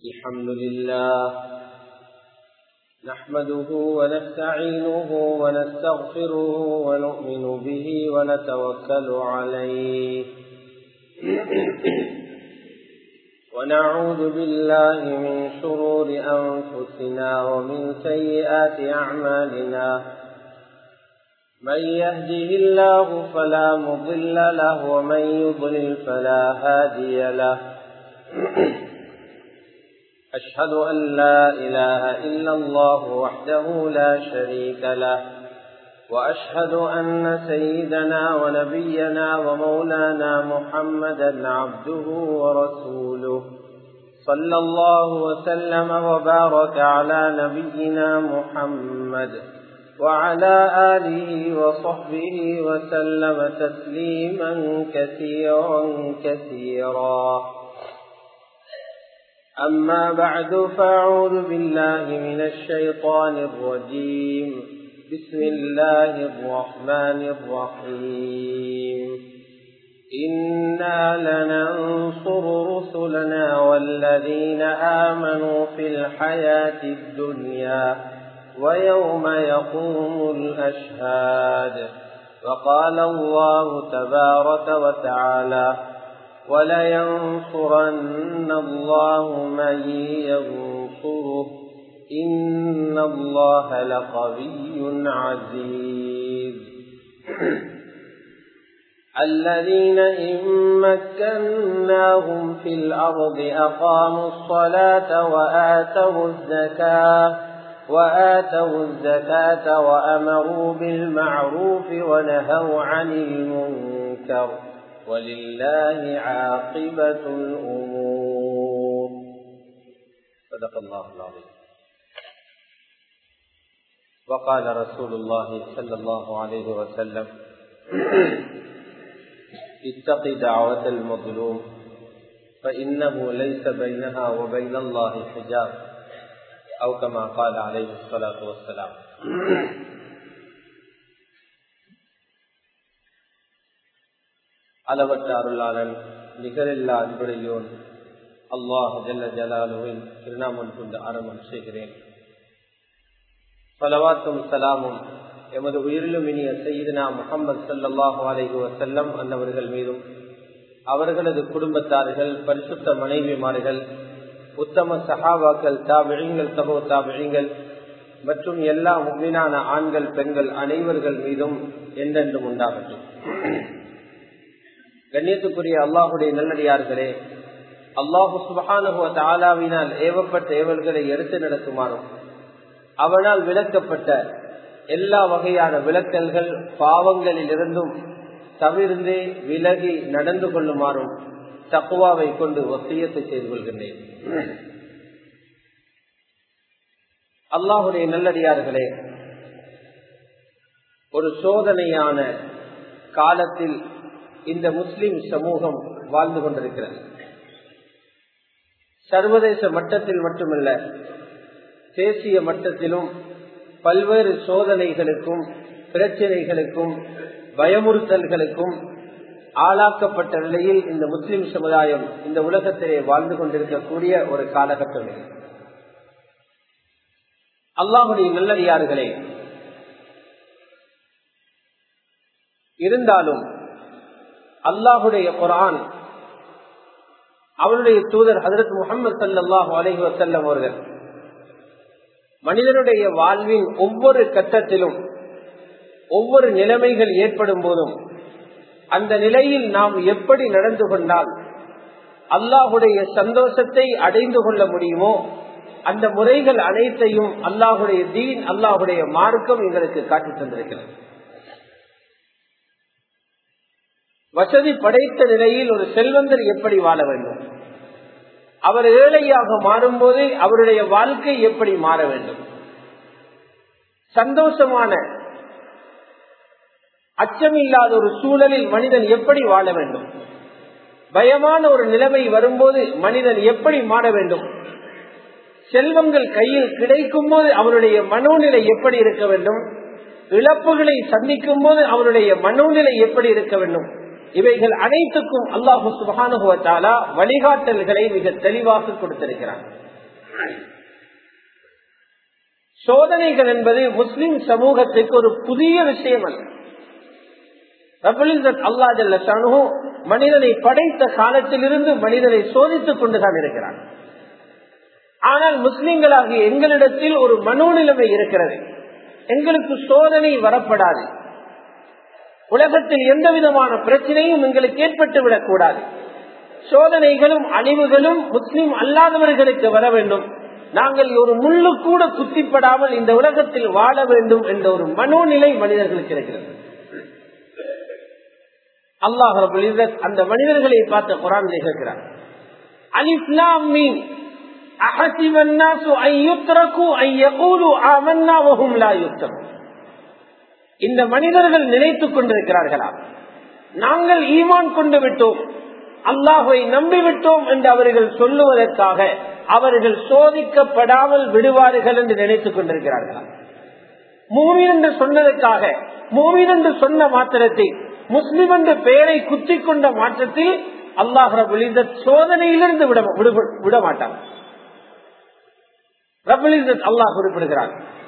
الحمد لله نحمده ونستعينه ونستغفره ونؤمن به ونتوكل عليه ونعوذ بالله من شرور أنفسنا ومن سيئات أعمالنا من يهده الله فلا مضل له ومن يضلل فلا هادي له أشهد أن لا إله إلا الله وحده لا شريك له وأشهد أن سيدنا ونبينا ومولانا محمدا عبده ورسوله صلى الله وسلم وبارك على نبينا محمد وعلى آله وصحبه وسلم تسليما كثيرا كثيرا أما بعد فأعوذ بالله من الشيطان الرجيم بسم الله الرحمن الرحيم إنا لننصر رسلنا والذين آمنوا في الحياة الدنيا ويوم يقوم الأشهاد وقال الله تبارك وتعالى ولينصرن الله من ينصره إن الله لقوي عزيز الذين إن مكناهم في الأرض أقاموا الصلاة وآتوا الزكاة وآتوا الزكاة وأمروا بالمعروف ونهوا عن المنكر ولله عاقبة الأمور صدق الله العظيم وقال رسول الله صلى الله عليه وسلم اتق دعوة المظلوم فإنه ليس بينها وبين الله حجاب أو كما قال عليه الصلاة والسلام அளவற்ற அருளாளன் நிகரில்லா அன்புடையோன் அல்லாஹ் ஜல்ல ஜலாலுவின் திருநாமம் கொண்டு ஆரம்பம் செய்கிறேன் பலவாத்தும் சலாமும் எமது உயிரிலும் இனிய செய்தினா முகமது சல்லாஹு அலைஹி வசல்லம் அன்னவர்கள் மீதும் அவர்களது குடும்பத்தார்கள் பரிசுத்த மனைவிமார்கள் உத்தம சஹாபாக்கள் தாபிழிங்கள் சகோ தாபிழிங்கள் மற்றும் எல்லா உண்மையான ஆண்கள் பெண்கள் அனைவர்கள் மீதும் என்றென்றும் உண்டாகட்டும் கண்ணியத்துக்குரிய அல்லாஹுடைய நல்லடியார்களே அல்லாஹு சுபகானுவ தாலாவினால் ஏவப்பட்ட ஏவல்களை எடுத்து நடத்துமாறும் அவனால் விளக்கப்பட்ட எல்லா வகையான விளக்கல்கள் பாவங்களில் இருந்தும் தவிர்ந்தே விலகி நடந்து கொள்ளுமாறும் தக்குவாவை கொண்டு ஒத்தியத்தை செய்து கொள்கின்றேன் அல்லாஹுடைய நல்லடியார்களே ஒரு சோதனையான காலத்தில் இந்த முஸ்லிம் சமூகம் வாழ்ந்து கொண்டிருக்கிறது சர்வதேச மட்டத்தில் மட்டுமல்ல தேசிய மட்டத்திலும் பல்வேறு சோதனைகளுக்கும் பிரச்சனைகளுக்கும் பயமுறுத்தல்களுக்கும் ஆளாக்கப்பட்ட நிலையில் இந்த முஸ்லிம் சமுதாயம் இந்த உலகத்திலே வாழ்ந்து கொண்டிருக்கக்கூடிய ஒரு காலகட்டம் அல்லாஹுடைய நல்லடியார்களே இருந்தாலும் அல்லாஹுடைய குரான் அவருடைய தூதர் ஹசரத் முகமது சல்லாஹு அலஹி வசல்லம் அவர்கள் மனிதனுடைய வாழ்வின் ஒவ்வொரு கட்டத்திலும் ஒவ்வொரு நிலைமைகள் ஏற்படும் போதும் அந்த நிலையில் நாம் எப்படி நடந்து கொண்டால் அல்லாஹுடைய சந்தோஷத்தை அடைந்து கொள்ள முடியுமோ அந்த முறைகள் அனைத்தையும் அல்லாஹுடைய தீன் அல்லாஹுடைய மார்க்கம் எங்களுக்கு காட்டி தந்திருக்கிறது வசதி படைத்த நிலையில் ஒரு செல்வந்தர் எப்படி வாழ வேண்டும் அவர் ஏழையாக மாறும்போது அவருடைய வாழ்க்கை எப்படி மாற வேண்டும் சந்தோஷமான அச்சமில்லாத ஒரு சூழலில் மனிதன் எப்படி வாழ வேண்டும் பயமான ஒரு நிலைமை வரும்போது மனிதன் எப்படி மாற வேண்டும் செல்வங்கள் கையில் கிடைக்கும் போது அவனுடைய மனோநிலை எப்படி இருக்க வேண்டும் இழப்புகளை சந்திக்கும் போது அவனுடைய மனோநிலை எப்படி இருக்க வேண்டும் இவைகள் அனைத்துக்கும் அல்லாஹு சுபானுகுவத்தாலா வழிகாட்டல்களை மிக தெளிவாக கொடுத்திருக்கிறார் சோதனைகள் என்பது முஸ்லிம் சமூகத்துக்கு ஒரு புதிய விஷயம் அல்ல அல்லா ஜல்லு மனிதனை படைத்த காலத்திலிருந்து மனிதனை சோதித்துக் கொண்டுதான் இருக்கிறார் ஆனால் முஸ்லிம்களாகிய எங்களிடத்தில் ஒரு மனோநிலைமை இருக்கிறது எங்களுக்கு சோதனை வரப்படாது உலகத்தில் எந்த விதமான பிரச்சனையும் எங்களுக்கு ஏற்பட்டு விடக்கூடாது சோதனைகளும் அழிவுகளும் முஸ்லிம் அல்லாதவர்களுக்கு வர வேண்டும் நாங்கள் ஒரு முள்ளு கூட குத்திப்படாமல் இந்த உலகத்தில் வாழ வேண்டும் என்ற ஒரு மனோநிலை மனிதர்களுக்கு இருக்கிறது அல்லாஹ் அந்த மனிதர்களை பார்த்த குரான் கேட்கிறார் அலிஸ்லாம் மீன் أحسب الناس أن يتركوا أن يقولوا آمنا وهم لا يفترون இந்த மனிதர்கள் நினைத்துக் கொண்டிருக்கிறார்களா நாங்கள் ஈமான் கொண்டு விட்டோம் அல்லாஹை நம்பிவிட்டோம் என்று அவர்கள் சொல்லுவதற்காக அவர்கள் சோதிக்கப்படாமல் விடுவார்கள் என்று நினைத்துக் கொண்டிருக்கிறார்களா மூமின் என்று சொன்னதற்காக மூமின் என்று சொன்ன மாத்திரத்தை முஸ்லிம் என்ற பெயரை குத்திக் கொண்ட மாற்றத்தில் அல்லாஹ் ரபுல் சோதனையிலிருந்து விட விட மாட்டார் அல்லாஹ் குறிப்பிடுகிறார்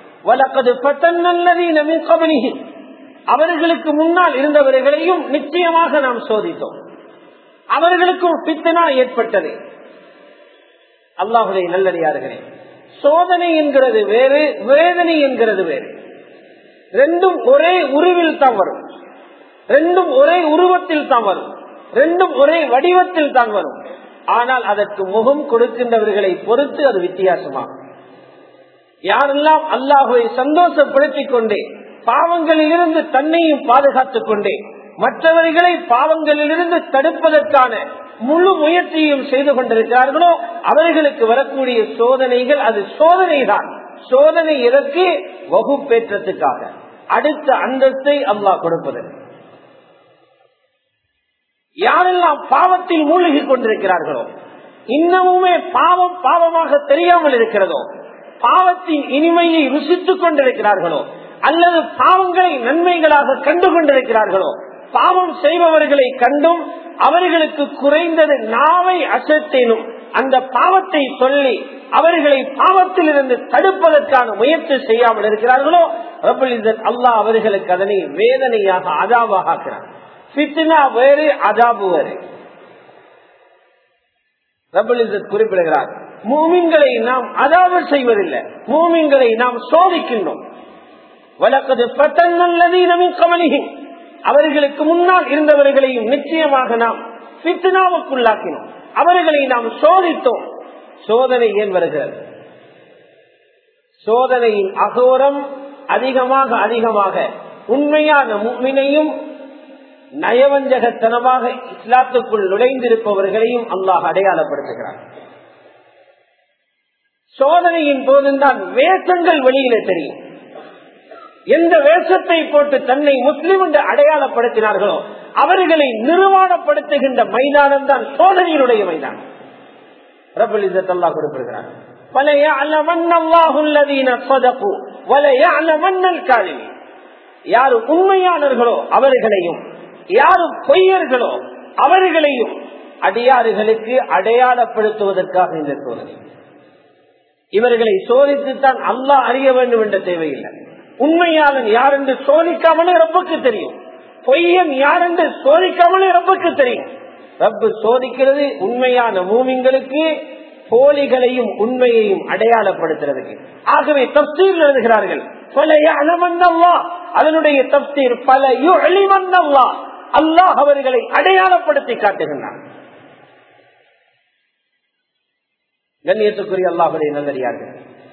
அவர்களுக்கு முன்னால் இருந்தவர்களையும் நிச்சயமாக நாம் சோதித்தோம் அவர்களுக்கும் பித்தனா ஏற்பட்டது அல்லாஹுடைய நல்லடியார்களே சோதனை என்கிறது வேறு வேதனை என்கிறது வேறு ரெண்டும் ஒரே உருவில் தான் வரும் ரெண்டும் ஒரே உருவத்தில் தான் வரும் ரெண்டும் ஒரே வடிவத்தில் தான் வரும் ஆனால் அதற்கு முகம் கொடுக்கின்றவர்களை பொறுத்து அது வித்தியாசமாகும் யாரெல்லாம் அல்லாஹுவை சந்தோஷப்படுத்திக் கொண்டே பாவங்களில் இருந்து தன்னையும் பாதுகாத்துக் கொண்டே மற்றவர்களை பாவங்களில் இருந்து தடுப்பதற்கான முழு முயற்சியும் செய்து கொண்டிருக்கிறார்களோ அவர்களுக்கு வரக்கூடிய சோதனைகள் அது சோதனை தான் சோதனை எதற்கு வகுப்பேற்றத்துக்காக அடுத்த அந்தஸ்தை அல்லாஹ் கொடுப்பது யாரெல்லாம் பாவத்தில் மூழ்கி கொண்டிருக்கிறார்களோ இன்னமுமே பாவம் பாவமாக தெரியாமல் இருக்கிறதோ பாவத்தின் இனிமையை ருசித்துக் கொண்டிருக்கிறார்களோ அல்லது பாவங்களை நன்மைகளாக கண்டு கொண்டிருக்கிறார்களோ பாவம் செய்பவர்களை கண்டும் அவர்களுக்கு குறைந்தது நாவை அசத்தேனும் அந்த பாவத்தை சொல்லி அவர்களை பாவத்தில் இருந்து தடுப்பதற்கான முயற்சி செய்யாமல் இருக்கிறார்களோ அல்லாஹ் அவர்களுக்கு அதனை வேதனையாக அதாவாக ஆக்கிறார் பித்னா வேறு அதாபு வேறு குறிப்பிடுகிறார் மூமின்களை நாம் அதாவது செய்வதில்லை மூமின்களை நாம் சோதிக்கின்றோம் வழக்கது பட்டநல்லதீனமும் கமலிகின் அவர்களுக்கு முன்னால் இருந்தவர்களையும் நிச்சயமாக நாம் பித்னாவுக்குள்ளாக்கினோம் அவர்களை நாம் சோதித்தோம் சோதனை ஏன் வருகிறது சோதனையின் அகோரம் அதிகமாக அதிகமாக உண்மையான முன்மினையும் நயவஞ்சகத்தனமாக இஸ்லாத்துக்குள் நுழைந்திருப்பவர்களையும் அல்லாஹ் அடையாளப்படுத்துகிறார் சோதனையின் போதுதான் வேஷங்கள் வெளியில தெரியும் எந்த வேஷத்தை போட்டு தன்னை முஸ்லிம் என்று அடையாளப்படுத்தினார்களோ அவர்களை நிர்வாணப்படுத்துகின்ற மைதானம் தான் சோதனையினுடைய மைதானம் ரபுல் அல்லா குறிப்பிடுகிறார் யாரு உண்மையாளர்களோ அவர்களையும் யாரும் பொய்யர்களோ அவர்களையும் அடியாறுகளுக்கு அடையாளப்படுத்துவதற்காக இந்த சோதனை இவர்களை சோதித்துத்தான் அல்லாஹ் அறிய வேண்டும் என்ற தேவையில்லை உண்மையாளன் யார் என்று சோதிக்காமலே ரப்புக்கு தெரியும் பொய்யன் யார் என்று சோதிக்காமலே ரப்புக்கு தெரியும் ரப்பு சோதிக்கிறது உண்மையான மூமிங்களுக்கு போலிகளையும் உண்மையையும் அடையாளப்படுத்துறதுக்கு ஆகவே தப்சீர் எழுதுகிறார்கள் பல அலமந்தல்லா அதனுடைய தப்சீர் பல எளிமந்தல்லா அல்லாஹ் அவர்களை அடையாளப்படுத்தி காட்டுகின்றான் கண்ணியத்துக்குரிய அல்லாஹுடைய நல்லடியார்கள்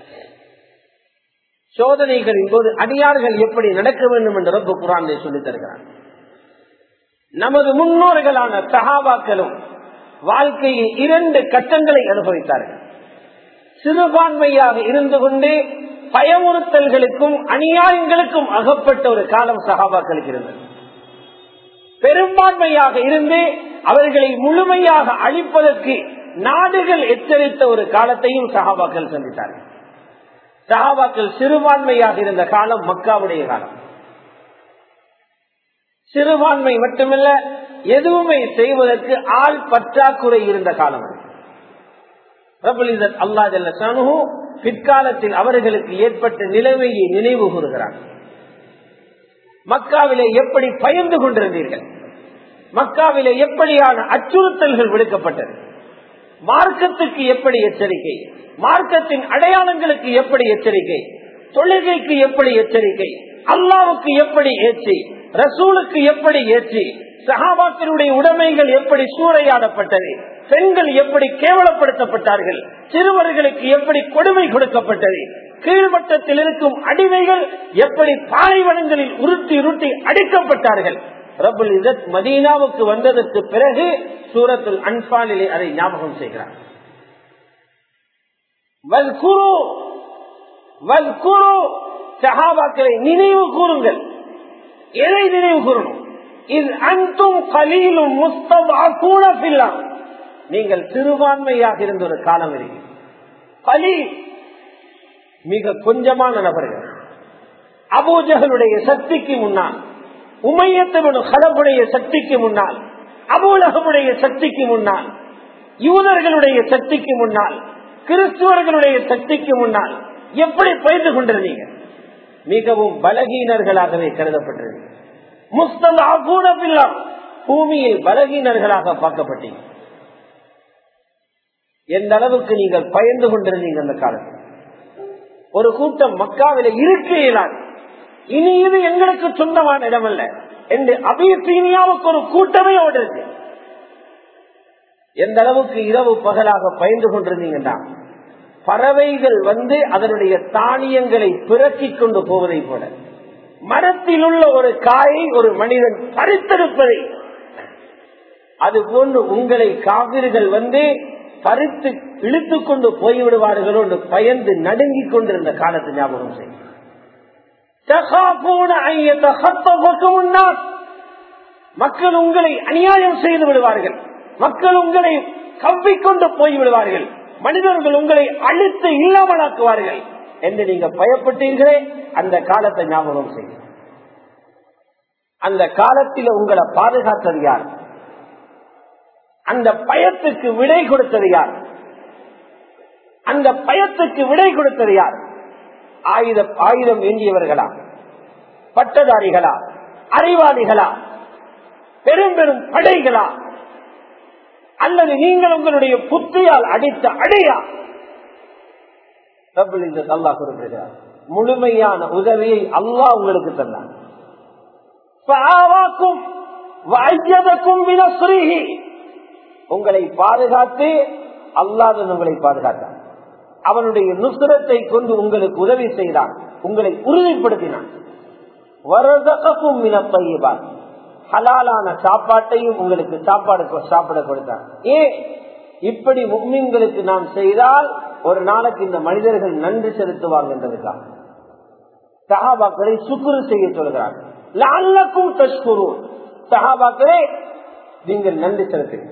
சோதனைகளின் போது அடியார்கள் எப்படி நடக்க வேண்டும் என்று ரொம்ப குரானை சொல்லித் தருகிறார் நமது முன்னோர்களான சகாபாக்களும் வாழ்க்கையில் இரண்டு கட்டங்களை அனுபவித்தார்கள் சிறுபான்மையாக இருந்து கொண்டே பயமுறுத்தல்களுக்கும் அநியாயங்களுக்கும் அகப்பட்ட ஒரு காலம் சகாபாக்களுக்கு இருந்தது பெரும்பான்மையாக இருந்து அவர்களை முழுமையாக அழிப்பதற்கு நாடுகள் எச்சரித்த ஒரு காலத்தையும் சகாபாக்கள் சந்தித்தார்கள் சகாபாக்கள் சிறுபான்மையாக இருந்த காலம் மக்காவுடைய காலம் சிறுபான்மை மட்டுமல்ல எதுவுமே செய்வதற்கு ஆள் பற்றாக்குறை இருந்த காலம் பிரபலிதத் அல்லா ஜல்ல பிற்காலத்தில் அவர்களுக்கு ஏற்பட்ட நிலைமையை நினைவு கூறுகிறார் மக்காவிலே எப்படி பயந்து கொண்டிருந்தீர்கள் மக்காவிலே எப்படியான அச்சுறுத்தல்கள் விடுக்கப்பட்டது மார்க்கத்துக்கு எப்படி எச்சரிக்கை மார்க்கத்தின் அடையாளங்களுக்கு எப்படி எச்சரிக்கை தொழுகைக்கு எப்படி எச்சரிக்கை அல்லாவுக்கு எப்படி ஏற்றி ரசூலுக்கு எப்படி ஏற்றி சகாபாக்களுடைய உடைமைகள் எப்படி சூறையாடப்பட்டது பெண்கள் எப்படி கேவலப்படுத்தப்பட்டார்கள் சிறுவர்களுக்கு எப்படி கொடுமை கொடுக்கப்பட்டது கீழ்மட்டத்தில் இருக்கும் அடிமைகள் எப்படி பாலைவனங்களில் உருட்டி உருட்டி அடிக்கப்பட்டார்கள் ரபுல் இதத் மதீனாவுக்கு வந்ததற்கு பிறகு சூரத்துல் அன்பாலிலே அதை ஞாபகம் செய்கிறார் வல்குரு வல்குரு சஹாபாக்களை நினைவு கூறுங்கள் எதை நினைவு கூறணும் இது அன்றும் கலீலும் முஸ்தம் நீங்கள் சிறுபான்மையாக இருந்த ஒரு காலம் இருக்கு பலி மிக கொஞ்சமான நபர்கள் அபூஜகளுடைய சக்திக்கு முன்னால் உமையத்தவனு கலபுடைய சக்திக்கு முன்னால் அபூலகமுடைய சக்திக்கு முன்னால் யூதர்களுடைய சக்திக்கு முன்னால் கிறிஸ்துவர்களுடைய சக்திக்கு முன்னால் எப்படி பயிர்ந்து கொண்டிருந்தீங்க மிகவும் பலகீனர்களாகவே கருதப்பட்டிருந்தீங்க முஸ்தல் அபூனபில்லா பூமியில் பலகீனர்களாக பார்க்கப்பட்டீங்க எந்த அளவுக்கு நீங்கள் பயந்து கொண்டிருந்தீங்க அந்த காலத்தில் ஒரு கூட்டம் மக்காவில இருக்க இயலாது இனி இது எங்களுக்கு சொந்தமான இடம் அல்ல என்று அபிசீனியாவுக்கு ஒரு கூட்டமே ஓடுறது எந்த அளவுக்கு இரவு பகலாக பயந்து கொண்டிருந்தீங்கன்னா பறவைகள் வந்து அதனுடைய தானியங்களை பிறக்கிக் கொண்டு போவதை போல மரத்தில் உள்ள ஒரு காயை ஒரு மனிதன் பறித்தெடுப்பதை அது போன்று உங்களை காவிர்கள் வந்து பறித்து இழுத்து கொண்டு போய்விடுவார்களோ என்று பயந்து நடுங்கிக் கொண்டிருந்த காலத்து ஞாபகம் செய்யும் மக்கள் உங்களை அநியாயம் செய்து விடுவார்கள் மக்கள் உங்களை கவ்விக்கொண்டு போய்விடுவார்கள் மனிதர்கள் உங்களை அழித்து இல்லாமலாக்குவார்கள் என்று நீங்க பயப்பட்டீர்களே அந்த காலத்தை ஞாபகம் செய்யும் அந்த காலத்தில் உங்களை பாதுகாத்தது யார் அந்த பயத்துக்கு விடை கொடுத்தது யார் அந்த பயத்துக்கு விடை கொடுத்தது யார் ஆயுத ஆயுதம் ஏந்தியவர்களா பட்டதாரிகளா அறிவாளிகளா பெரும் பெரும் படைகளா அல்லது நீங்கள் உங்களுடைய புத்தியால் அடித்த அடையா அல்லாஹ் குறிப்பிடுகிறார் முழுமையான உதவியை அல்லாஹ் உங்களுக்கு தந்தார் உங்களை பாதுகாத்து அல்லாத உங்களை பாதுகாத்தான் அவனுடைய நுசுரத்தை கொண்டு உங்களுக்கு உதவி செய்தான் உங்களை உறுதிப்படுத்தினான் வரதகும் மினப்பையபான் ஹலாலான சாப்பாட்டையும் உங்களுக்கு சாப்பாடு சாப்பிட கொடுத்தான் ஏன் இப்படி முக்மீன்களுக்கு நாம் செய்தால் ஒரு நாளைக்கு இந்த மனிதர்கள் நன்றி செலுத்துவாங்க என்றதுக்காக சஹாபாக்களை சுக்குரு செய்ய சொல்கிறார் லால்லக்கும் தஷ்குரு சஹாபாக்களே நீங்கள் நன்றி செலுத்துங்கள்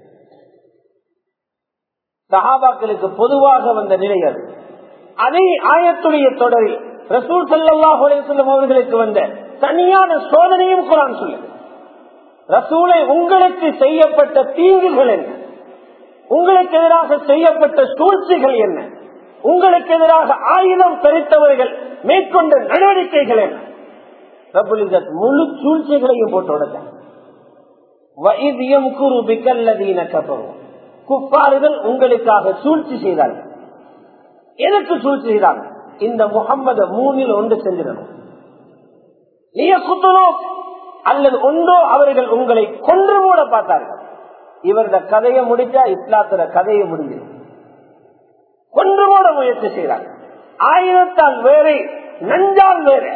சஹாபாக்களுக்கு பொதுவாக வந்த நிலை அது அதே ஆயத்துடைய தொடரில் ரசூல் சல்லாஹ் செல்லும் அவர்களுக்கு வந்த தனியான சோதனையும் குரான் சொல்லுது ரசூலை உங்களுக்கு செய்யப்பட்ட தீங்குகள் என்ன உங்களுக்கு எதிராக செய்யப்பட்ட சூழ்ச்சிகள் என்ன உங்களுக்கு எதிராக ஆயுதம் தரித்தவர்கள் மேற்கொண்ட நடவடிக்கைகள் என்ன ரபுலிசத் முழு சூழ்ச்சிகளையும் போட்டு உடச்சாங்க குப்பாறுகள் உங்களுக்காக சூழ்ச்சி செய்தார்கள் எதற்கு சூழ்ச்சி செய்தாங்க இந்த முகம்மத மூணில் ஒன்று செஞ்சிடணும் நீங்க குத்தணும் அல்லது ஒன்றோ அவர்கள் உங்களை கொன்று மூட பார்த்தார்கள் இவரத கதையை முடிச்சா இஸ்லாத்துல கதையை முடிஞ்சு கொன்று மூட முயற்சி செய்கிறார் ஆயிரத்தால் வேறு நஞ்சால் வேறு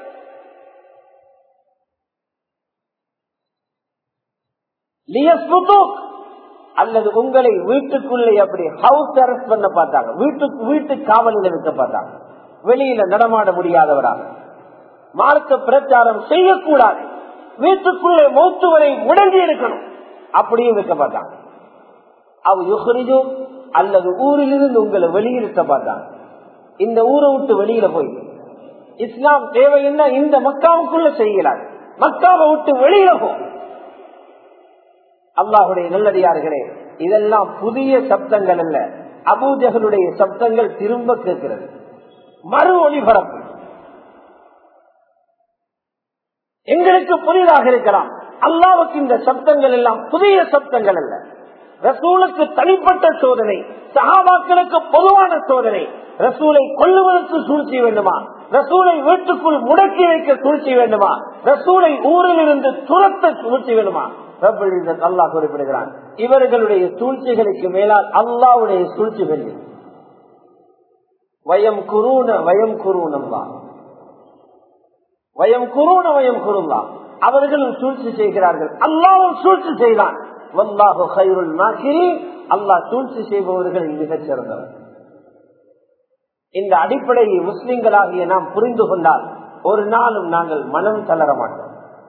அல்லது உங்களை வீட்டுக்குள்ளே அப்படி ஹவுஸ் அரெஸ்ட் பண்ண பார்த்தாங்க வீட்டுக்கு வீட்டு காவலில் இருக்க பார்த்தாங்க வெளியில நடமாட முடியாதவராக மார்க்க பிரச்சாரம் செய்யக்கூடாது வீட்டுக்குள்ளே மௌத்து வரை முடங்கி இருக்கணும் அப்படியும் வைக்க பார்த்தாங்க அவ யுகரிஜும் அல்லது ஊரிலிருந்து உங்களை வெளியிருக்க பார்த்தாங்க இந்த ஊரை விட்டு வெளியில போய் இஸ்லாம் தேவைன்னா இந்த மக்காவுக்குள்ள செய்யலாம் மக்காவை விட்டு வெளியில போ அல்லாஹுடைய நல்லடியார்களே இதெல்லாம் புதிய சப்தங்கள் அல்ல அபூஜகளுடைய சப்தங்கள் திரும்ப கேட்கிறது மறு ஒளிபரப்பு எங்களுக்கு புதிதாக இருக்கலாம் அல்லாவுக்கு இந்த சப்தங்கள் எல்லாம் புதிய சப்தங்கள் அல்ல ரசூலுக்கு தனிப்பட்ட சோதனை சகாபாக்களுக்கு பொதுவான சோதனை ரசூலை கொல்லுவதற்கு சூழ்ச்சி வேண்டுமா ரசூலை வீட்டுக்குள் முடக்கி வைக்க சூழ்ச்சி வேண்டுமா ரசூலை ஊரில் இருந்து துரத்த சூழ்ச்சி வேண்டுமா அல்லாஹ் குறிப்பிடுகிறான் இவர்களுடைய சூழ்ச்சிகளுக்கு மேலால் அல்லாவுடைய சூழ்ச்சி வெள்ளி வயம் குருன வயம் குருனம்பா வயம் குருன வயம் குருந்தா அவர்களும் சூழ்ச்சி செய்கிறார்கள் அல்லாவும் சூழ்ச்சி செய்தான் வல்லாஹு ஹைருல் மாக்கிரி அல்லாஹ் சூழ்ச்சி செய்பவர்களில் மிகச் சிறந்தவர் இந்த அடிப்படையை முஸ்லிம்களாகிய நாம் புரிந்து கொண்டால் ஒரு நாளும் நாங்கள் மனம் தளர மாட்டோம்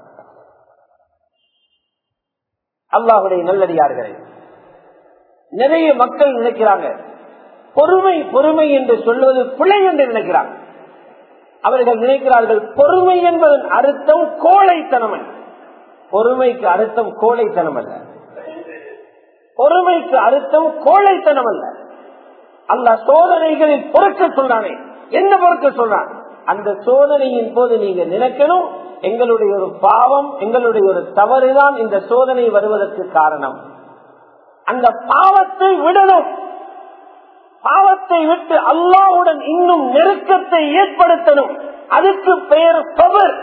அல்லாஹுடைய நல்லடியார்களே நிறைய மக்கள் நினைக்கிறாங்க பொறுமை பொறுமை என்று சொல்வது பிழை என்று நினைக்கிறாங்க அவர்கள் நினைக்கிறார்கள் பொறுமை என்பதன் அர்த்தம் கோழைத்தனம் பொறுமைக்கு அர்த்தம் கோழைத்தனம் அல்ல பொறுமைக்கு அர்த்தம் கோழைத்தனம் அல்ல அல்ல சோதனைகளில் பொறுக்க சொல்றானே என்ன பொறுக்க சொல்றான் அந்த சோதனையின் போது நீங்க நினைக்கணும் எங்களுடைய ஒரு பாவம் எங்களுடைய ஒரு தவறுதான் இந்த சோதனை வருவதற்கு காரணம் அந்த பாவத்தை விடணும் பாவத்தை விட்டு அல்லாவுடன் இன்னும் நெருக்கத்தை ஏற்படுத்தணும் அதுக்கு பெயர் பவர்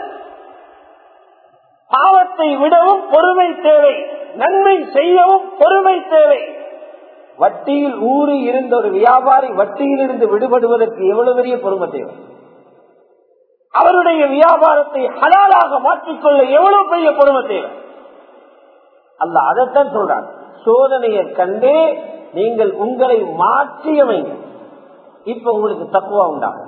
பாவத்தை விடவும் பொறுமை தேவை நன்மை செய்யவும் பொறுமை தேவை வட்டியில் ஊறி இருந்த ஒரு வியாபாரி வட்டியில் இருந்து விடுபடுவதற்கு எவ்வளவு பெரிய பொறுமை தேவை அவருடைய வியாபாரத்தை ஹலாலாக மாற்றிக்கொள்ள எவ்வளவு பெரிய பொறுமை தேவை அல்ல அதைத்தான் சொல்றான் சோதனையை கண்டே நீங்கள் உங்களை மாற்றியமைங்க இப்ப உங்களுக்கு தக்குவா உண்டாகும்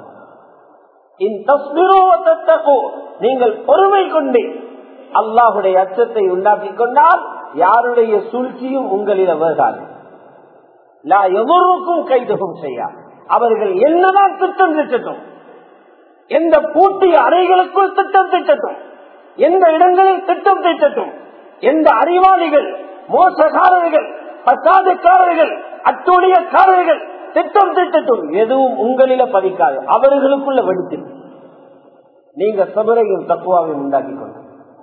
நீங்கள் பொறுமை கொண்டு அல்லாஹுடைய அச்சத்தை உண்டாக்கி கொண்டால் யாருடைய சூழ்ச்சியும் உங்களிடம் வருகாது எவருக்கும் கைதுகம் செய்ய அவர்கள் என்னதான் திட்டம் திட்டட்டும் எந்த பூட்டிய அறைகளுக்குள் திட்டம் திட்டட்டும் எந்த இடங்களில் திட்டம் திட்டட்டும் எந்த அறிவாளிகள் மோசக்காரர்கள் பசாதுக்காரர்கள் அத்துடையக்காரர்கள் திட்டம் திட்டட்டும் எதுவும் உங்களில பதிக்காது அவர்களுக்குள்ள வெடித்து நீங்க சபரையும் தக்குவாவையும் உண்டாக்கி கொண்டு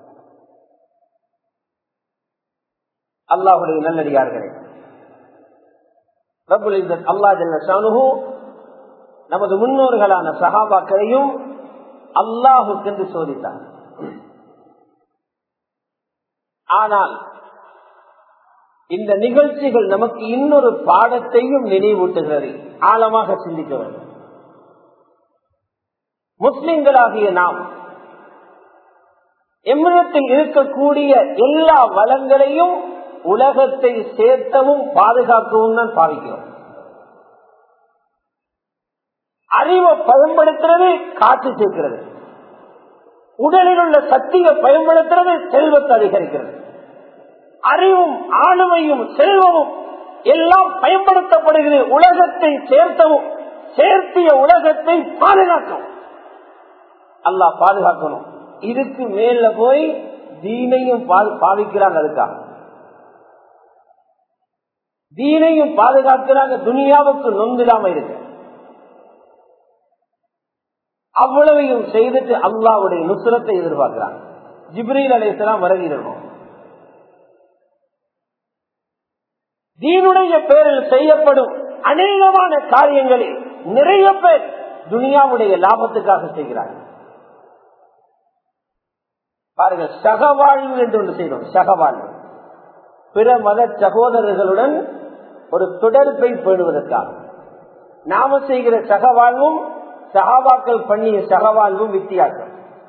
அல்லாஹுடைய நல்லடியார்களே அல்லா ஜல்லு நமது முன்னோர்களான சகாபாக்களையும் அல்லாஹு சென்று சோதித்தார் ஆனால் இந்த நிகழ்ச்சிகள் நமக்கு இன்னொரு பாடத்தையும் நினைவூட்டுகிறது ஆழமாக சிந்திக்க வேண்டும் முஸ்லிம்களாகிய நாம் எம்மிடத்தில் இருக்கக்கூடிய எல்லா வளங்களையும் உலகத்தை சேர்த்தவும் பாதுகாக்கவும் தான் பாவிக்கிறோம் அறிவை பயன்படுத்துறது காற்று சேர்க்கிறது உடலில் உள்ள சக்தியை பயன்படுத்துறது செல்வத்தை அதிகரிக்கிறது அறிவும் ஆளுமையும் செல்வமும் எல்லாம் பயன்படுத்தப்படுகிறது உலகத்தை சேர்த்தவும் சேர்த்திய உலகத்தை பாதுகாக்கவும் அல்லாஹ் பாதுகாக்கணும் இதுக்கு மேல போய் தீனையும் பாவிக்கிறாங்க அதுக்காக தீனையும் பாதுகாக்கிறாங்க துனியாவுக்கு நொந்திடாம இருக்கு அவ்வளவையும் செய்துட்டு அல்லாவுடைய நுசுரத்தை எதிர்பார்க்கிறாங்க ஜிப்ரீல் அலைசலாம் வரவிடணும் தீனுடைய பேரில் செய்யப்படும் அநேகமான காரியங்களில் நிறைய பேர் துனியாவுடைய லாபத்துக்காக செய்கிறார்கள் பாருங்கள் சகவாழ்வு என்று ஒன்று செய்வோம் சகவாழ்வு பிற மத சகோதரர்களுடன் ஒரு தொடர்பை பேணுவதற்காக நாம செய்கிற சகவாழ்வும் சகாபாக்கள் பண்ணிய சகவாழ்வும் வித்தியாசம்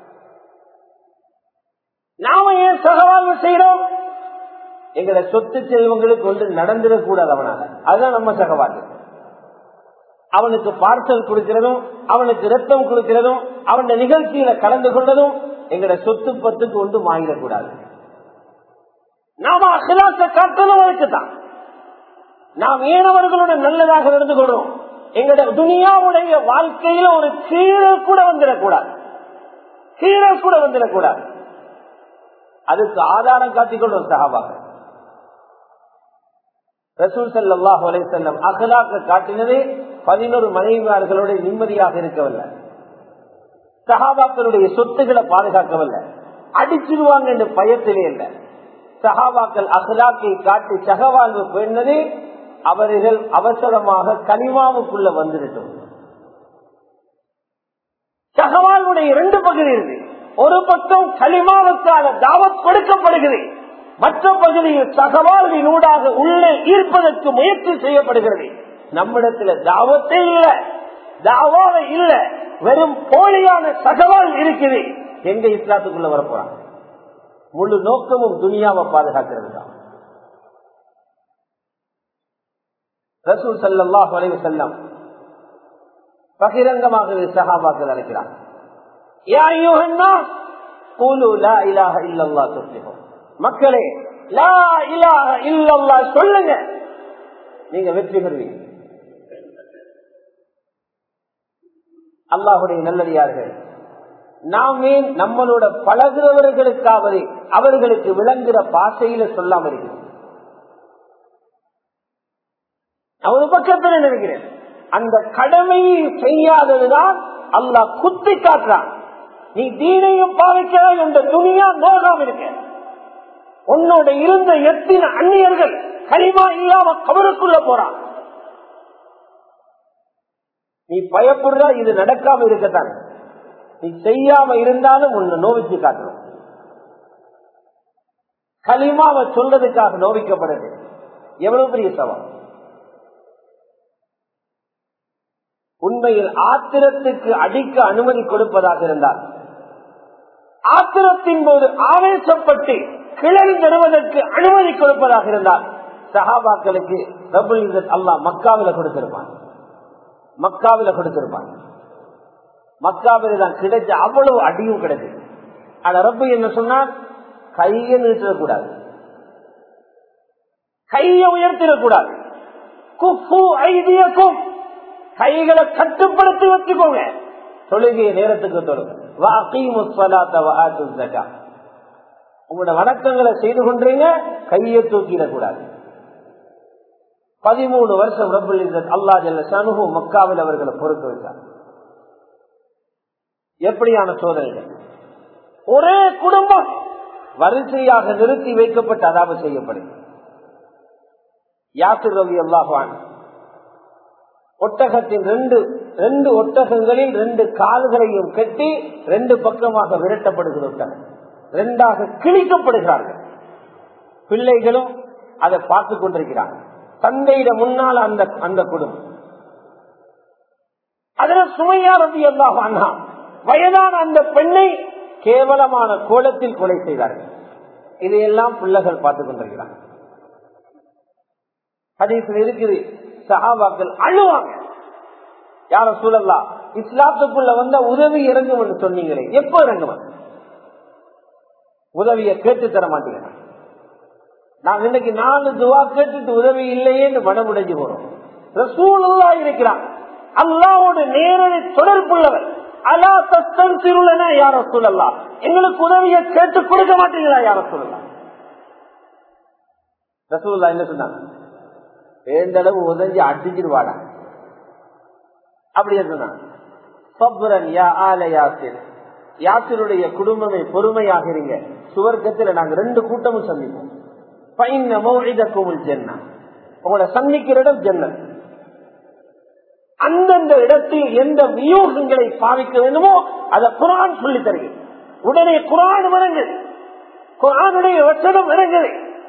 நாம ஏன் சகவாழ்வு செய்யறோம் எங்களை சொத்து செல்வங்களுக்கு ஒன்று நடந்துடக்கூடாது அவனால அதுதான் நம்ம சகவாழ்வு அவனுக்கு பார்சல் கொடுக்கிறதும் அவனுக்கு ரத்தம் கொடுக்கிறதும் அவன் நிகழ்ச்சியில கலந்து கொண்டதும் எங்களோட சொத்து பத்துக்கு ஒன்று வாங்கிடக்கூடாது நாம அகிலாச காட்டணும் அதுக்குதான் நாம் ஏனவர்களுடன் நல்லதாக நடந்து கொள்றோம் எங்களோட துனியாவுடைய வாழ்க்கையில ஒரு கீழல் கூட வந்துடக்கூடாது கீழல் கூட வந்துடக்கூடாது அதுக்கு ஆதாரம் காட்டிக்கொள்ளும் சகாபாக ரசூல் சல்லாஹ் அலைசல்லம் அகலாக்க காட்டினதே பதினோரு மனைவியார்களோட நிம்மதியாக இருக்கவில்லை சஹாபாக்களுடைய சொத்துக்களை பாதுகாக்கவில்லை அடிச்சிருவாங்க என்ற பயத்திலே இல்லை சஹாபாக்கள் அகலாக்கை காட்டி சகவாழ்வு பெண்ணது அவர்கள் அவசரமாக கனிமாவுக்குள்ள வந்துவிட்டோம் சகவாழ்வுடைய இரண்டு பகுதி இருக்கு ஒரு பக்கம் களிமாவுக்கான தாவத் கொடுக்கப்படுகிறது மற்ற பகுதியில் சகவாழ்வினூடாக உள்ளே ஈர்ப்பதற்கு முயற்சி செய்யப்படுகிறது நம்மிடத்துல தாவத்தே இல்ல தாவாவே இல்ல வெறும் போலியான சகவால் இருக்குது எங்க இஸ்லாத்துக்குள்ள வரப்போறாங்க முழு நோக்கமும் துனியாவை பாதுகாக்கிறது தான் ரசூல் சல்லாஹ் வளைவு செல்லம் பகிரங்கமாகவே சகாபாக்கள் அழைக்கிறார் மக்களே லா இலாஹ இல்லல்லா சொல்லுங்க நீங்க வெற்றி பெறுவீங்க அல்லாஹுடைய நல்லடியார்கள் நாமே நம்மளோட பழகிறவர்களுக்காவது அவர்களுக்கு விளங்குற பாசையில சொல்லாம இருக்கிறோம் ஒரு பக்கத்தில் நினைக்கிறேன் அந்த கடமையை செய்யாததுதான் அல்லாஹ் குத்தி காட்டுறான் நீ தீனையும் பாவிக்கிறாய் என்ற துணியா நோகாம இருக்க உன்னோட இருந்த எத்தனை அந்நியர்கள் களிமா இல்லாம கவருக்குள்ள போறான் நீ பயப்படுறா இது நடக்காம இருக்கத்தான் நீ செய்யாம இருந்தாலும் உன்னை நோவிச்சு காட்டணும் களிமாவை சொல்றதுக்காக நோவிக்கப்படுது எவ்வளவு பெரிய சவால் உண்மையில் ஆத்திரத்துக்கு அடிக்க அனுமதி கொடுப்பதாக இருந்தால் ஆத்திரத்தின் போது ஆவேசப்பட்டு கிளறி தருவதற்கு அனுமதி கொடுப்பதாக இருந்தால் சஹாபாக்களுக்கு அல்லா மக்காவில கொடுத்திருப்பான் மக்காவில கொடுத்திருப்பான் மக்காவில தான் கிடைச்ச அவ்வளவு அடியும் கிடைச்சது ஆனா ரப்பு என்ன சொன்னால் கையை நீட்டிடக்கூடாது கையை உயர்த்திடக்கூடாது குப்பு ஐதியக்கும் கைகளை கட்டுப்படுத்தி வச்சுக்கோங்க தொழுகைய நேரத்துக்கு தொழுங்க உங்களோட வணக்கங்களை செய்து கொண்டீங்க கையை தூக்கிடக்கூடாது பதிமூணு வருஷம் ரபுல் அல்லா ஜல்ல சனுகு மக்காவில் அவர்களை பொறுத்து வைத்தார் எப்படியான சோதனைகள் ஒரே குடும்பம் வரிசையாக நிறுத்தி வைக்கப்பட்டு அதாவது செய்யப்படும் யாத்திர் ரவி அல்லாஹான் ஒட்டகத்தின் ரெண்டு ரெண்டு ஒட்டகங்களில் ரெண்டு கால்களையும் கட்டி ரெண்டு பக்கமாக விரட்டப்படுகிற ஒட்டகம் ரெண்டாக கிழிக்கப்படுகிறார்கள் பிள்ளைகளும் அதை பார்த்து கொண்டிருக்கிறார்கள் தந்தையிட முன்னால் அந்த அந்த குடும்பம் அதில் சுமையாரதி எல்லாம் அண்ணா வயதான அந்த பெண்ணை கேவலமான கோலத்தில் கொலை செய்தார்கள் இதையெல்லாம் பிள்ளைகள் பார்த்துக் கொண்டிருக்கிறார்கள் ஹதீஸில் இருக்குது சஹாபாக்கள் அழுவாங்க யார சூழல்லா இஸ்லாத்துக்குள்ள வந்த உதவி இறங்கும் என்று சொன்னீங்களே எப்போ இறங்குவன் உதவியை கேட்டு தர மாட்டீங்க நான் இன்னைக்கு நாலு துவா கேட்டுட்டு உதவி இல்லையேன்னு மனம் உடைஞ்சு போறோம் ரசூலா இருக்கிறான் அல்லாவோட நேரடி தொடர்புள்ளவர் அலா தஸ்தன் திருளனா யார சூழல்லா எங்களுக்கு உதவியை கேட்டு கொடுக்க மாட்டீங்களா யார சொல்லலாம் ரசூல்லா என்ன சொன்னாங்க வேந்தளவு உதஞ்சி அடிச்சிருவாடா அப்படி சொன்னான் யா ஆல யாசிர் யாசிருடைய குடும்பமே பொறுமையாக இருங்க சுவர்க்கத்தில் நாங்க ரெண்டு கூட்டமும் சந்திப்போம் பைன மௌழிதக்கும் ஜென்னா உங்களை சந்திக்கிற இடம் ஜன்னல் அந்தந்த இடத்தில் எந்த வியூகங்களை பாவிக்க வேண்டுமோ அதை குரான் சொல்லி தருகிறது உடனே குரான் இறங்கு குரானுடைய வசனம் இறங்குது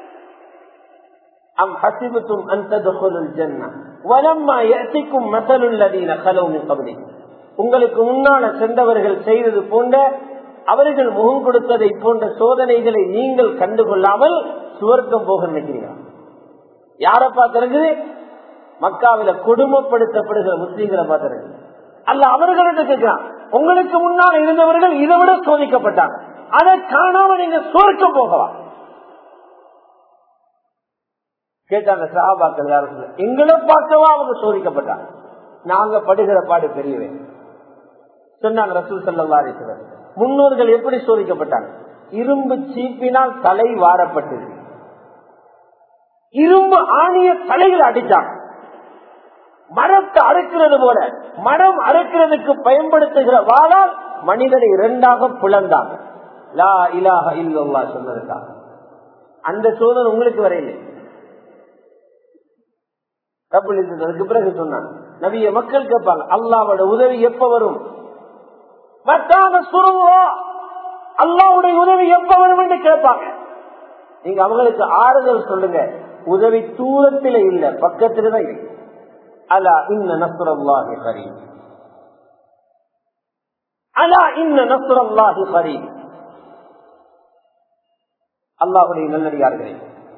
أم حسبتم أن تدخلوا الجنة ولما يأتكم مثل الذين خلوا من قبلكم உங்களுக்கு முன்னால சென்றவர்கள் செய்தது போன்ற அவர்கள் முகம் கொடுத்ததை போன்ற சோதனைகளை நீங்கள் கண்டுகொள்ளாமல் சுவர்க்கம் போக நினைக்கிறீங்க யாரை பார்த்திருக்குது மக்காவில கொடுமைப்படுத்தப்படுகிற முஸ்லீம்களை பார்த்திருக்கு அல்ல அவர்களிட்ட கேட்கிறான் உங்களுக்கு முன்னால் இருந்தவர்கள் இதை விட சோதிக்கப்பட்டாங்க அதை காணாம நீங்க சுவர்க்கம் போகலாம் கேட்டாங்க சஹாபாக்கள் யாரும் சொல்ல எங்களை பார்க்கவா அவங்க சோதிக்கப்பட்டாங்க நாங்க படுகிற பாடு பெரியவே சொன்னாங்க ரசூல் சல்லா அலிஸ்வர் முன்னோர்கள் எப்படி சோதிக்கப்பட்டாங்க இரும்பு சீப்பினால் தலை வாரப்பட்டது இரும்பு ஆணிய தலையில் அடிச்சாங்க மரத்தை அறுக்கிறது போல மரம் அறுக்கிறதுக்கு பயன்படுத்துகிற வாழால் மனிதனை இரண்டாக பிளந்தாங்க லா இலாஹ இல்லல்லா சொன்னதுக்காக அந்த சோதனை உங்களுக்கு வரையில்லை அதுக்கு பிறகு சொன்னாங்க நவிய மக்கள் கேட்பாங்க அல்லாவோட உதவி எப்ப வரும் மத்தான சுருவோ அல்லாவுடைய உதவி எப்ப வரும் என்று கேட்பாங்க நீங்க அவங்களுக்கு ஆறுதல் சொல்லுங்க உதவி தூரத்தில் இல்ல பக்கத்துல தான் இருக்கு அலா இன்ன நசுரல்லாஹி கரீம் அலா இன்ன நசுரல்லாஹி கரீம் அல்லாஹுடைய நல்லடியார்களே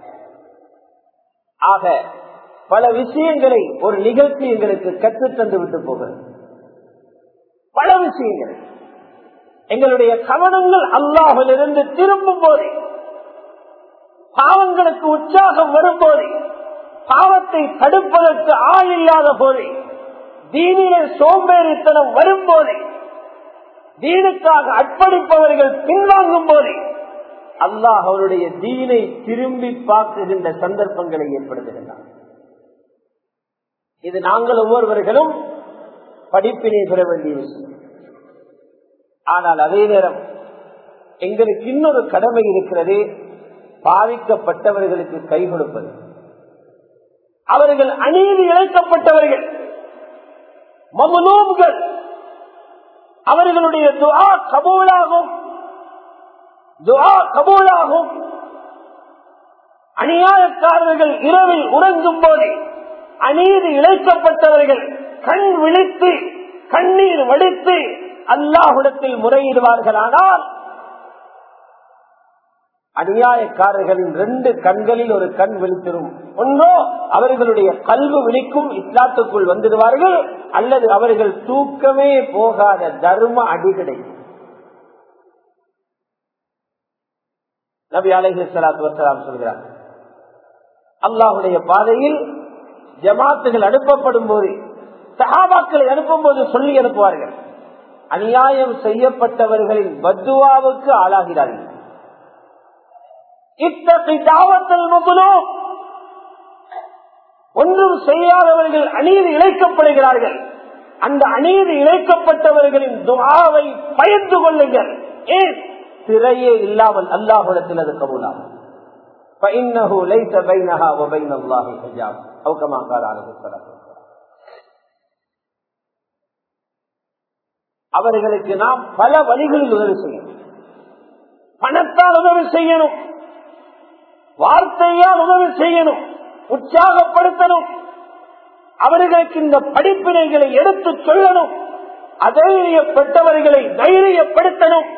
ஆக பல விஷயங்களை ஒரு நிகழ்ச்சி எங்களுக்கு கற்றுத்தந்து விட்டு போகிறது பல விஷயங்கள் எங்களுடைய கவனங்கள் அல்லாஹிலிருந்து திரும்பும் போதே பாவங்களுக்கு உற்சாகம் வரும்போது பாவத்தை தடுப்பதற்கு ஆள் இல்லாத போது தீனிலே சோம்பேறித்தனம் வரும்போது தீனுக்காக அர்ப்பணிப்பவர்கள் பின்வாங்கும் போது அல்லாஹ் அவருடைய தீனை திரும்பி பார்க்குகின்ற சந்தர்ப்பங்களை ஏற்படுத்துகின்றார் இது நாங்கள் ஒவ்வொருவர்களும் படிப்பினை பெற வேண்டிய விஷயம் ஆனால் அதே நேரம் எங்களுக்கு இன்னொரு கடமை இருக்கிறது பாதிக்கப்பட்டவர்களுக்கு கை கொடுப்பது அவர்கள் அநீதி இழைக்கப்பட்டவர்கள் மமலூம்கள் அவர்களுடைய துவா கபூலாகும் துவா கபூலாகும் அநியாயக்காரர்கள் இரவில் உறங்கும் போது அநீதி இழைக்கப்பட்டவர்கள் கண் விழித்து கண்ணீர் வடித்து அல்லாஹுடத்தில் முறையிடுவார்களானால் அநியாயக்காரர்களின் ரெண்டு கண்களில் ஒரு கண் விழித்திரும் ஒன்றோ அவர்களுடைய கல்வி விழிக்கும் இஸ்லாத்துக்குள் வந்துடுவார்கள் அல்லது அவர்கள் தூக்கமே போகாத தர்ம அடி கிடைக்கும் நபி அலஹி சலாத்து வசலாம் சொல்கிறார் அல்லாஹுடைய பாதையில் ஜமாத்துகள் அனுப்பப்படும் போது சகாபாக்களை அனுப்பும் போது சொல்லி அனுப்புவார்கள் அநியாயம் செய்யப்பட்டவர்களின் பத்துவாவுக்கு ஆளாகிறார்கள் ஒன்றும் செய்யாதவர்கள் அநீதி இழைக்கப்படுகிறார்கள் அந்த அநீதி இழைக்கப்பட்டவர்களின் துவாவை பயந்து கொள்ளுங்கள் ஏன் திரையே இல்லாமல் அல்லாஹுடத்தில் அது கபூலாகும் அவர்களுக்கு நாம் பல வழிகளில் உதவி செய்யணும் பணத்தால் உதவி செய்யணும் வார்த்தையால் உதவி செய்யணும் உற்சாகப்படுத்தணும் அவர்களுக்கு இந்த படிப்பினைகளை எடுத்து சொல்லணும் அதைரியப்பட்டவர்களை தைரியப்படுத்தணும்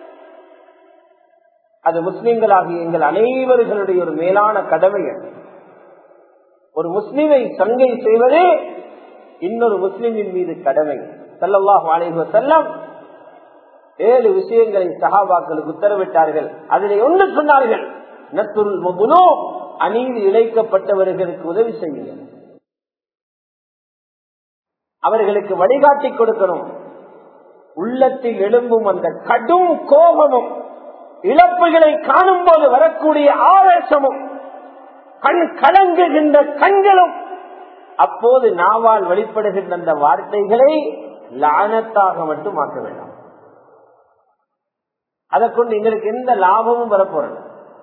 அது முஸ்லிம்களாகிய எங்கள் அனைவர்களுடைய ஒரு மேலான கடமை ஒரு முஸ்லிமை சங்கை செய்வதே இன்னொரு முஸ்லிமின் மீது கடமை செல்லல்லாஹு அலைஹி செல்லம் ஏழு விஷயங்களை சகாபாக்களுக்கு உத்தரவிட்டார்கள் அதில் ஒன்று சொன்னார்கள் அநீதி இழைக்கப்பட்டவர்களுக்கு உதவி செய்யுங்கள் அவர்களுக்கு வழிகாட்டி கொடுக்கணும் உள்ளத்தில் எழும்பும் அந்த கடும் கோபமும் இழப்புகளை காணும் போது வரக்கூடிய ஆவேசமும் கண் கலங்குகின்ற கண்களும் அப்போது நாவால் வெளிப்படுகின்ற அந்த வார்த்தைகளை லானத்தாக மட்டும் ஆக்க வேண்டாம் அதை கொண்டு எங்களுக்கு எந்த லாபமும் வரப்போறது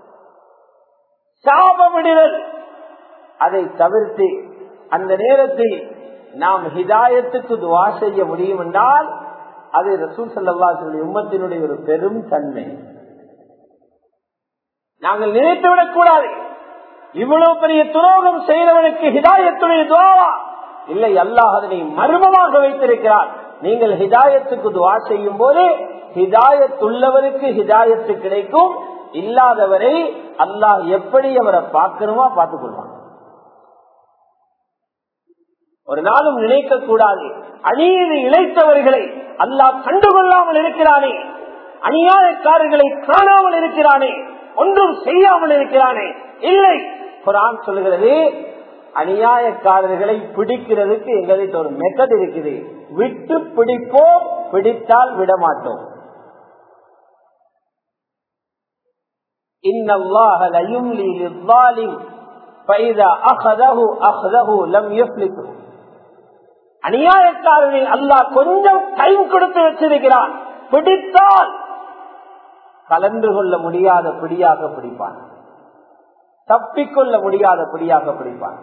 சாபமிடுதல் அதை தவிர்த்து அந்த நேரத்தில் நாம் ஹிதாயத்துக்கு துவா செய்ய முடியும் என்றால் அது ரசூல் சல்லாசுடைய உம்மத்தினுடைய ஒரு பெரும் தன்மை நாங்கள் நினைத்துவிடக் கூடாது இவ்வளவு பெரிய துரோகம் செய்தவனுக்கு ஹிதாயத்துடைய துவாவா இல்லை அல்லாஹ் அதனை மர்மமாக வைத்திருக்கிறார் நீங்கள் ஹிதாயத்துக்கு துவா செய்யும் போது ஹிதாயத்துள்ளவருக்கு ஹிதாயத்து கிடைக்கும் இல்லாதவரை அல்லாஹ் எப்படி அவரை பார்க்கணுமா பார்த்துக் கொள்வான் ஒரு நாளும் நினைக்க கூடாது அநீதி இழைத்தவர்களை அல்லாஹ் கண்டுகொள்ளாமல் இருக்கிறானே அநியாயக்காரர்களை காணாமல் இருக்கிறானே ஒன்றும் செய்யாமல் இருக்கிறானே இல்லை குரான் சொல்லுகிறது அநியாயக்காரர்களை பிடிக்கிறதுக்கு எங்களுக்கு ஒரு மெத்தட் இருக்குது விட்டு பிடிப்போம் பிடித்தால் விடமாட்டோம் அநியாயக்காரனை அல்லாஹ் கொஞ்சம் டைம் கொடுத்து வச்சிருக்கிறான் பிடித்தால் கலந்து கொள்ள முடியாத பிடியாக பிடிப்பான் தப்பிக்கொள்ள முடியாத பிடியாக பிடிப்பான்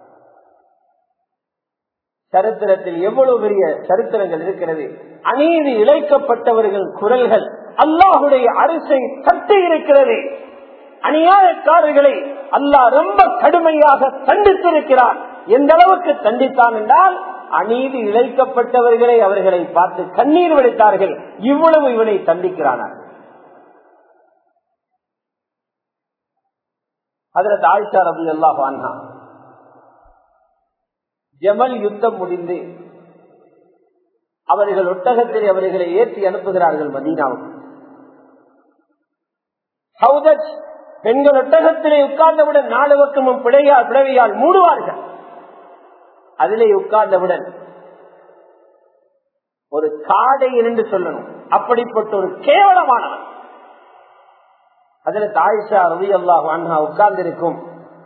சரித்திரத்தில் எவ்வளவு பெரிய சரித்திரங்கள் இருக்கிறது அநீதி இழைக்கப்பட்டவர்கள் குரல்கள் அல்லாஹுடைய அரசை தட்டி இருக்கிறது அநியாயக்காரர்களை அல்லாஹ் ரொம்ப கடுமையாக தண்டித்திருக்கிறான் எந்த அளவுக்கு தண்டித்தான் என்றால் அநீதி இழைக்கப்பட்டவர்களை அவர்களை பார்த்து கண்ணீர் விடுத்தார்கள் இவ்வளவு இவனை தண்டிக்கிறானார் அதில் ஆயிஷா ரபி அல்லாஹ் அண்ணா ஜமல் யுத்தம் முடிந்து அவர்கள் ஒட்டகத்தில் அவர்களை ஏற்றி அனுப்புகிறார்கள் மதீனாவுக்கு சௌதஜ் பெண்கள் ஒட்டகத்திலே உட்கார்ந்தவுடன் நாலு பக்கமும் பிழையால் பிளவையால் மூடுவார்கள் அதிலே உட்கார்ந்தவுடன் ஒரு காடை என்று சொல்லணும் அப்படிப்பட்ட ஒரு கேவலமானவன் அதில் தாயிஷா ரவி அல்லாஹ் அண்ணா உட்கார்ந்திருக்கும்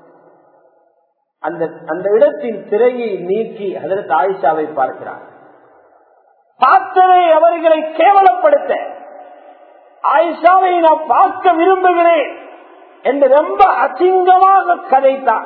அந்த அந்த இடத்தின் திரையை நீக்கி அதற்கு ஆயிஷாவை பார்க்கிறார் பார்த்ததை அவர்களை கேவலப்படுத்த ஆயிஷாவை நான் பார்க்க விரும்புகிறேன் என்று ரொம்ப அசிங்கமாக கதைத்தான்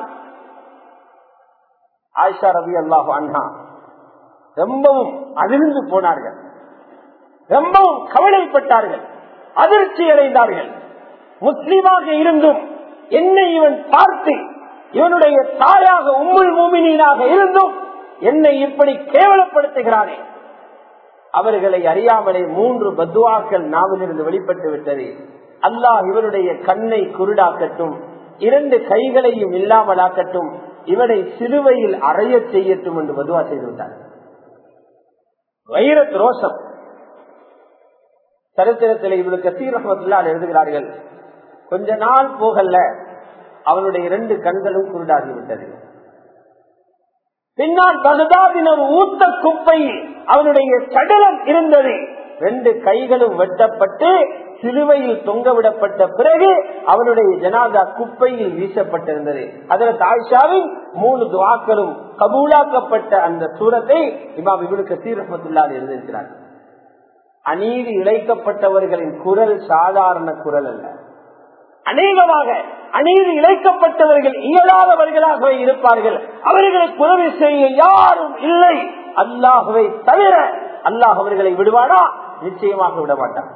ஆயிஷா ரவி அல்லாஹு அண்ணா ரொம்பவும் அதிர்ந்து போனார்கள் ரொம்பவும் கவலைப்பட்டார்கள் அதிர்ச்சி அடைந்தார்கள் முஸ்லீமாக இருந்தும் என்னை இவன் பார்த்து இவனுடைய தாயாக உம்முள் மூமினாக இருந்தும் என்னை இப்படி கேவலப்படுத்துகிறானே அவர்களை அறியாமலே மூன்று பத்துவாக்கள் நாவிலிருந்து வெளிப்பட்டு விட்டது அல்லாஹ் இவருடைய கண்ணை குருடாக்கட்டும் இரண்டு கைகளையும் இல்லாமலாக்கட்டும் இவனை சிலுவையில் அறைய செய்யட்டும் என்று பதுவா செய்து விட்டார் வைரத் ரோஷம் சரித்திரத்தில் இவனுக்கு சீரகமத்தில்லால் எழுதுகிறார்கள் கொஞ்ச நாள் போகல அவனுடைய இரண்டு கண்களும் குருடாகிவிட்டது பின்னால் பகுதாவின் ஒரு ஊத்த குப்பை அவனுடைய சடலம் இருந்தது ரெண்டு கைகளும் வெட்டப்பட்டு சிலுவையில் தொங்கவிடப்பட்ட பிறகு அவனுடைய ஜனாதா குப்பையில் வீசப்பட்டிருந்தது அதில் தாய்ஷாவின் மூணு துவாக்களும் கபூலாக்கப்பட்ட அந்த சூரத்தை இமாம் இவனுக்கு சீரமத்துள்ளால் எழுதியிருக்கிறார் அநீதி இழைக்கப்பட்டவர்களின் குரல் சாதாரண குரல் அல்ல அநேகமாக அநீதி இழைக்கப்பட்டவர்கள் இயலாதவர்களாகவே இருப்பார்கள் அவர்களுக்கு உதவி செய்ய யாரும் இல்லை அல்லாஹுவை தவிர அல்லாஹ் அவர்களை விடுவானா நிச்சயமாக விட மாட்டான்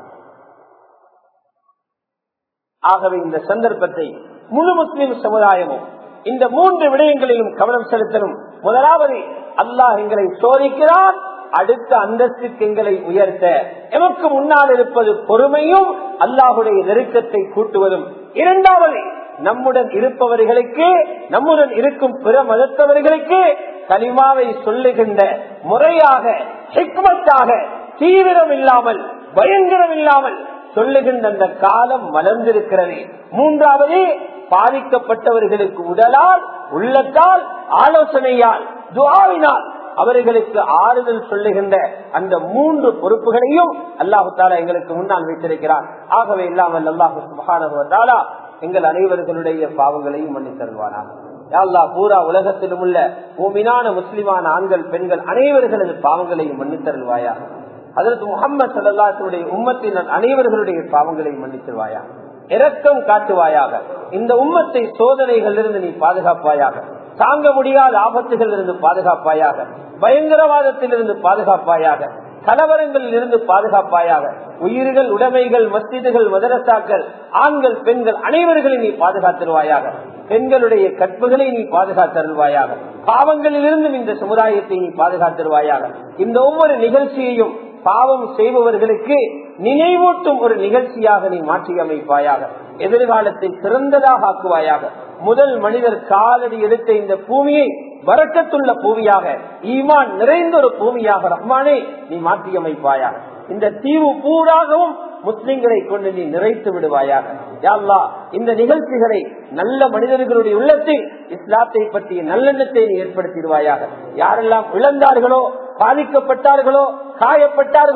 ஆகவே இந்த சந்தர்ப்பத்தை முழு முஸ்லிம் சமுதாயமும் இந்த மூன்று விடயங்களிலும் கவனம் செலுத்தணும் முதலாவது அல்லாஹ் எங்களை சோதிக்கிறான் அடுத்த அந்தஸ்துக்கு எங்களை உயர்த்த எமக்கு முன்னால் இருப்பது பொறுமையும் அல்லாஹுடைய நெருக்கத்தை கூட்டுவதும் இரண்டாவது நம்முடன் இருப்பவர்களுக்கு நம்முடன் இருக்கும் பிற மதத்தவர்களுக்கு கலிமாவை சொல்லுகின்ற முறையாக ஹிக்மத்தாக தீவிரம் இல்லாமல் பயங்கரம் இல்லாமல் சொல்லுகின்ற அந்த காலம் மலர்ந்திருக்கிறது மூன்றாவது பாதிக்கப்பட்டவர்களுக்கு உடலால் உள்ளத்தால் ஆலோசனையால் துவாவினால் அவர்களுக்கு ஆறுதல் சொல்லுகின்ற அந்த மூன்று பொறுப்புகளையும் அல்லாஹு தாலா எங்களுக்கு முன்னால் வைத்திருக்கிறார் ஆகவே இல்லாமல் அல்லாஹு சுபானா எங்கள் அனைவர்களுடைய பாவங்களையும் மன்னி தருவானா அல்லா பூரா உலகத்திலும் உள்ள பூமினான முஸ்லிமான ஆண்கள் பெண்கள் அனைவர்களது பாவங்களையும் மன்னித்தருள்வாயா அதற்கு முகமது சல்லாத்துடைய உம்மத்தினர் அனைவர்களுடைய பாவங்களையும் மன்னித்தருவாயா இரக்கம் காட்டுவாயாக இந்த உம்மத்தை சோதனைகளிலிருந்து நீ பாதுகாப்பாயாக தாங்க முடியாத ஆபத்துகள் இருந்து பாதுகாப்பாயாக பயங்கரவாதத்திலிருந்து பாதுகாப்பாயாக கலவரங்களில் இருந்து பாதுகாப்பாயாக உயிர்கள் உடைமைகள் மஸ்திதுகள் மதரசாக்கள் ஆண்கள் பெண்கள் அனைவர்களையும் நீ பாதுகாத்திருவாயாக பெண்களுடைய கற்புகளை நீ பாதுகாத்தருள்வாயாக பாவங்களில் இருந்தும் இந்த சமுதாயத்தை நீ பாதுகாத்திருவாயாக இந்த ஒவ்வொரு நிகழ்ச்சியையும் பாவம் செய்பவர்களுக்கு நினைவூட்டும் ஒரு நிகழ்ச்சியாக நீ மாற்றி அமைப்பாயாக எதிர்காலத்தை சிறந்ததாக ஆக்குவாயாக முதல் மனிதர் காலடி எடுத்த இந்த பூமியை வரக்கத்துள்ள பூமியாக ஈமான் நிறைந்த ஒரு பூமியாக ரஹ்மானே நீ மாற்றி அமைப்பாயாக இந்த தீவு பூராகவும் முஸ்லிம்களை கொண்டு நீ நிறைத்து விடுவாயாக யாழ்லா இந்த நிகழ்ச்சிகளை நல்ல மனிதர்களுடைய உள்ளத்தில் இஸ்லாத்தை பற்றிய நல்லெண்ணத்தை நீ ஏற்படுத்திடுவாயாக யாரெல்லாம் இழந்தார்களோ பாதிக்கப்பட்டார்களோ காயப்பட்டார்களோ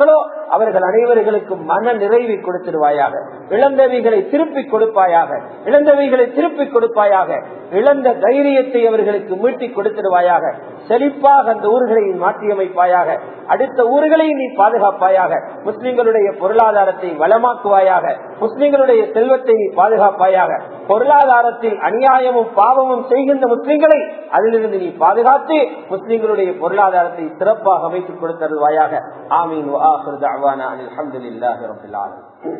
அவர்கள் அனைவர்களுக்கும் மன நிறைவை கொடுத்திடுவாயாக இழந்தவைகளை திருப்பி கொடுப்பாயாக இழந்தவைகளை திருப்பி கொடுப்பாயாக இழந்த தைரியத்தை அவர்களுக்கு மீட்டி கொடுத்திடுவாயாக செழிப்பாக அந்த ஊர்களை மாற்றியமைப்பாயாக அடுத்த ஊர்களை நீ பாதுகாப்பாயாக முஸ்லிம்களுடைய பொருளாதாரத்தை வளமாக்குவாயாக முஸ்லிம்களுடைய செல்வத்தை நீ பாதுகாப்பாயாக பொருளாதாரத்தில் அநியாயமும் பாவமும் செய்கின்ற முஸ்லிம்களை அதிலிருந்து நீ பாதுகாத்து முஸ்லிம்களுடைய பொருளாதாரத்தை சிறப்பாக அமைத்துக் கொடுத்தருவாயாக ஆமீன் அலமதுல்லாஹி ரபில் ஆலமீன்